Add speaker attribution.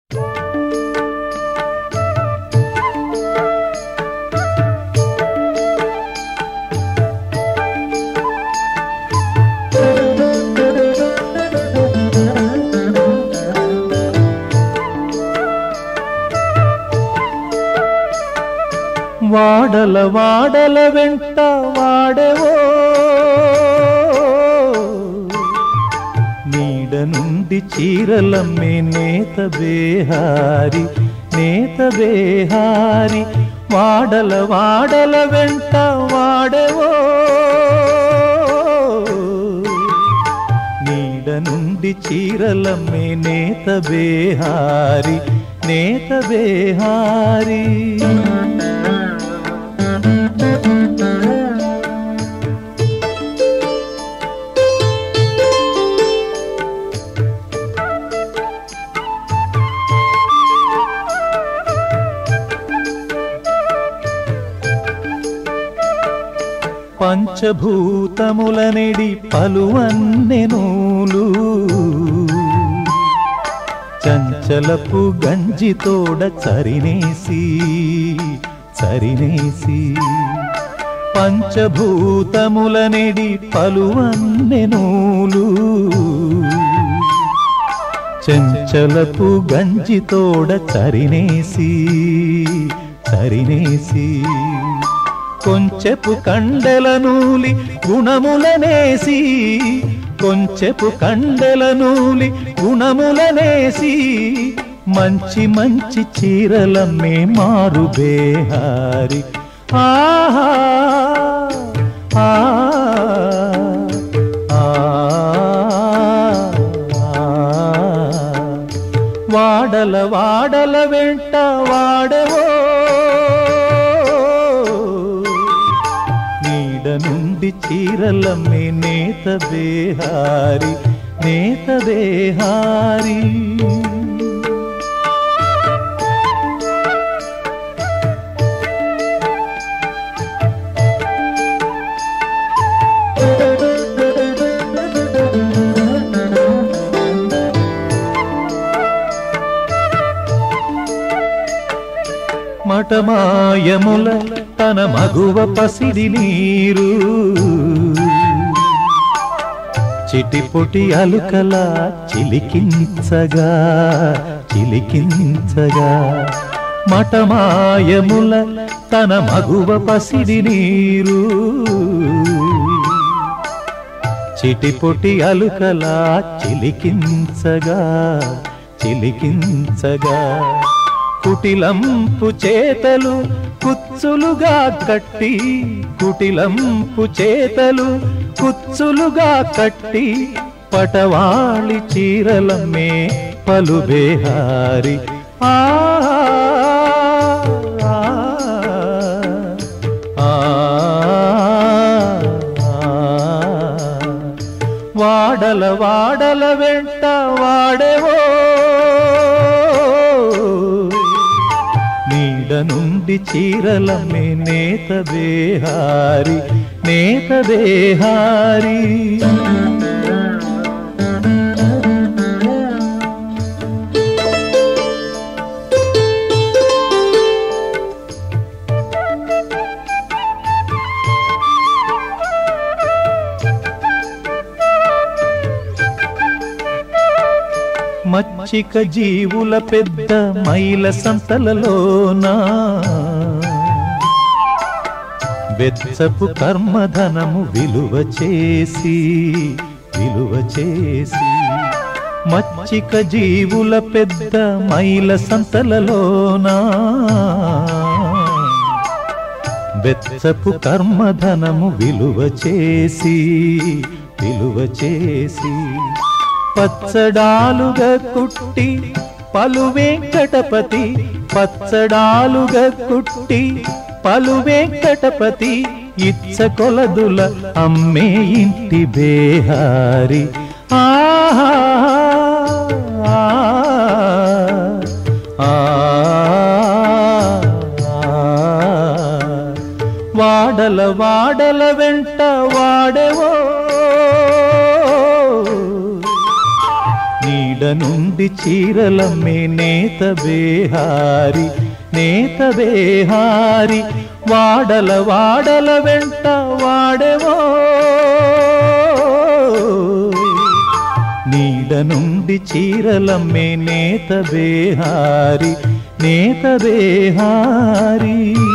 Speaker 1: వాడల వాడల వెంట వాడేవో నీడ నుండి చీరలమ్మే నేత బేహారి నేత బేహారి వాడల వాడల వెంట వాడేవో నీడ నుండి చీరలమ్మే నేత బేహారి నేత బేహారి పంచభూతములనిడి పలువన్నెనూలు చంచలపు గంజితోడ చరినేసి చరినేసి పంచభూతములనిడి పలువన్నెనూలు చంచలపు గంజితోడ చరినేసి చరినేసి కొంచెపు కండెల నూలి గుణములనేసి కొంచెపు కండెల నూలి గుణములనేసి మంచి మంచి చీరలమ్మే మారు బేహారి ఆహా ఆ, ఆ, ఆ. వాడల వాడల వెంట వాడవో నీడ నుండి చీరలమ్మే నేత బేహారి నేత బేహారి మటమాయముల తన మగువ పసిడి నీరు చిటిపొటి అలుకల చిలికించగా చిలికించగా మటమాయముల తన మగువ పసిడి నీరు చిటిపొటి అలుకల చిలికించగా చిలికించగా కుటిలంపు చేతలు కుచ్చులుగా కట్టి కుటిలంపు చేతలు కుచ్చులుగా కట్టి పటవాళి చీరలమ్మే పలుబేహారి ఆ ఆ, ఆ, ఆ. వాడల వాడల వెంట వాడేవో నీడ నుండి చీరలమ్మే నేత బేహారి నేత బేహారి మచ్చిక జీవుల పెద్ద మైల సంతలలోనా వెచ్చపు కర్మధనము విలువ చేసి విలువ చేసి మచ్చిక జీవుల పెద్ద మైల సంతలలోనా వెచ్చపు కర్మధనము విలువ చేసి విలువ చేసి పచ్చడాలుగా కుట్టి పలు వెంకటపతి పచ్చడాలుగా కుట్టి పలు వెంకటపతి ఇచ్చ కొలదుల అమ్మే ఇంటి బేహారి ఆహా ఆ, ఆ, ఆ. వాడల వాడల వెంట వాడేవో నీడ నుండి నుండి చీరలమ్మే నేత బేహారి నేత బేహారి వాడల వాడల వెంట వాడేవో నీడ నుండి చీరలమ్మే నేత బేహారి నేత బేహారి